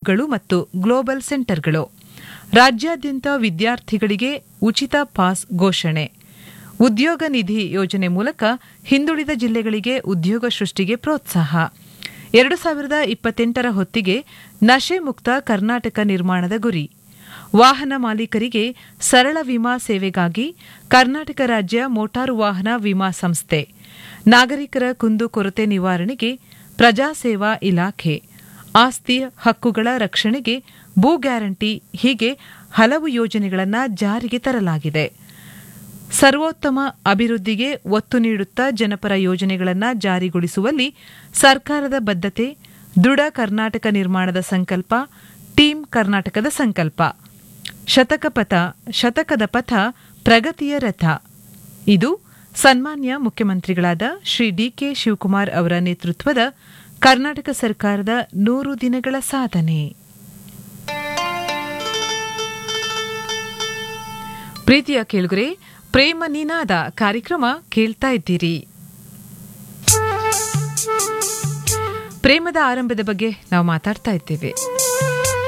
ಹಬ್ಗಳು ಮತ್ತು ಗ್ಲೋಬಲ್ ಸೆಂಟರ್ಗಳು ರಾಜ್ಯಾದ್ಯಂತ ವಿದ್ಯಾರ್ಥಿಗಳಿಗೆ ಉಚಿತ ಪಾಸ್ ಘೋಷಣೆ ಉದ್ಯೋಗ ನಿಧಿ ಯೋಜನೆ ಮೂಲಕ ಹಿಂದುಳಿದ ಜಿಲ್ಲೆಗಳಿಗೆ ಉದ್ಯೋಗ ಸೃಷ್ಟಿಗೆ ಪ್ರೋತ್ಸಾಹ ಎರಡು ಸಾವಿರದ ಇಪ್ಪತ್ತೆಂಟರ ಹೊತ್ತಿಗೆ ನಶೆ ಮುಕ್ತ ಕರ್ನಾಟಕ ನಿರ್ಮಾಣದ ಗುರಿ ವಾಹನ ಮಾಲೀಕರಿಗೆ ಸರಳ ವಿಮಾ ಸೇವೆಗಾಗಿ ಕರ್ನಾಟಕ ರಾಜ್ಯ ಮೋಟಾರು ವಾಹನ ವಿಮಾ ಸಂಸ್ಥೆ ನಾಗರಿಕರ ಕುಂದುಕೊರತೆ ನಿವಾರಣೆಗೆ ಪ್ರಜಾಸೇವಾ ಇಲಾಖೆ ಆಸ್ತಿ ಹಕ್ಕುಗಳ ರಕ್ಷಣೆಗೆ ಭೂ ಗ್ಯಾರಂಟಿ ಹೀಗೆ ಹಲವು ಯೋಜನೆಗಳನ್ನು ಜಾರಿಗೆ ತರಲಾಗಿದೆ ಸರ್ವೋತ್ತಮ ಅಭಿವೃದ್ಧಿಗೆ ಒತ್ತು ನೀಡುತ್ತಾ ಜನಪರ ಯೋಜನೆಗಳನ್ನು ಜಾರಿಗೊಳಿಸುವಲ್ಲಿ ಸರ್ಕಾರದ ಬದ್ಧತೆ ದೃಢ ಕರ್ನಾಟಕ ನಿರ್ಮಾಣದ ಸಂಕಲ್ಪ ಟೀಮ್ ಕರ್ನಾಟಕದ ಸಂಕಲ್ಪ ಶತಕ ಪಥ ಶತಕದ ಪಥ ಪ್ರಗತಿಯ ರಥ ಇದು ಸನ್ಮಾನ್ಯ ಮುಖ್ಯಮಂತ್ರಿಗಳಾದ ಶ್ರೀ ಡಿಕೆ ಶಿವಕುಮಾರ್ ಅವರ ನೇತೃತ್ವದ ಕರ್ನಾಟಕ ಸರ್ಕಾರದ ನೂರು ದಿನಗಳ ಸಾಧನೆ ಪ್ರೀತಿಯ ಕೇಳುಗರೆ ಪ್ರೇಮ ನಿನಾದ ಕಾರ್ಯಕ್ರಮ ಕೇಳ್ತಾ ಇದ್ದೀರಿ ಪ್ರೇಮದ ಆರಂಭದ ಬಗ್ಗೆ ನಾವು ಮಾತಾಡ್ತಾ ಇದ್ದೇವೆ